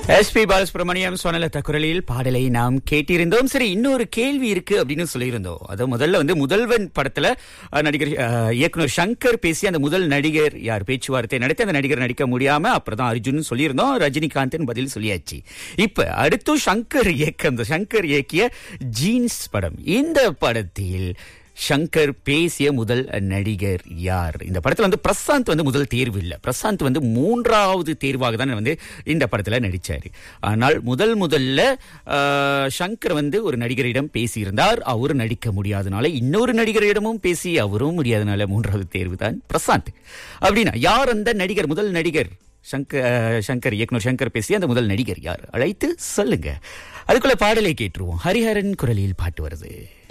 SP Balasubramaniam சொன்னலத்த குரலில் பாடலை நாம் கேட்டிருந்தோம் சரி இன்னொரு கேள்வி இருக்கு அப்படின்னு சொல்லியிருந்தோம் அது முதல்ல வந்து முதல்வன் படத்துல அஹ், நடிகர் அஹ், இயக்குனர் சங்கர் பேசி அந்த முதல் நடிகர் யார் பேச்சுவார்த்தை நடத்தி அந்த நடிகர் நடிக்க முடியாம அப்புறம் தான் அர்ஜுன் சொல்லியிருந்தோம் ரஜினிகாந்த் பதில் சொல்லியாச்சு இப்ப அடுத்து சங்கர் இயக்க அந்த சங்கர் இயக்கிய ஜீன்ஸ் படம் இந்த படத்தில் சங்கர் பேசிய முதல் நடிகர் யார் இந்த படத்துல வந்து பிரசாந்த் வந்து முதல் தேர்வு இல்ல பிரசாந்த் வந்து மூன்றாவது தேர்வாக தான் வந்து இந்த படத்துல நடிச்சாரு ஆனால் முதல் முதல்ல ஆஹ், சங்கர் வந்து ஒரு நடிகரிடம் பேசியிருந்தார் அவர் நடிக்க முடியாதனால இன்னொரு நடிகரிடமும் பேசி அவரும் முடியாதனால மூன்றாவது தேர்வு தான் பிரசாந்த் அப்படின்னா யார் அந்த நடிகர் முதல் நடிகர் சங்கர் அஹ், சங்கர் இயக்குனர் சங்கர் பேசிய அந்த முதல் நடிகர் யார் அழைத்து சொல்லுங்க அதுக்குள்ள பாடலை கேட்டுருவோம் ஹரிஹரன் குரலில் பாட்டு வருது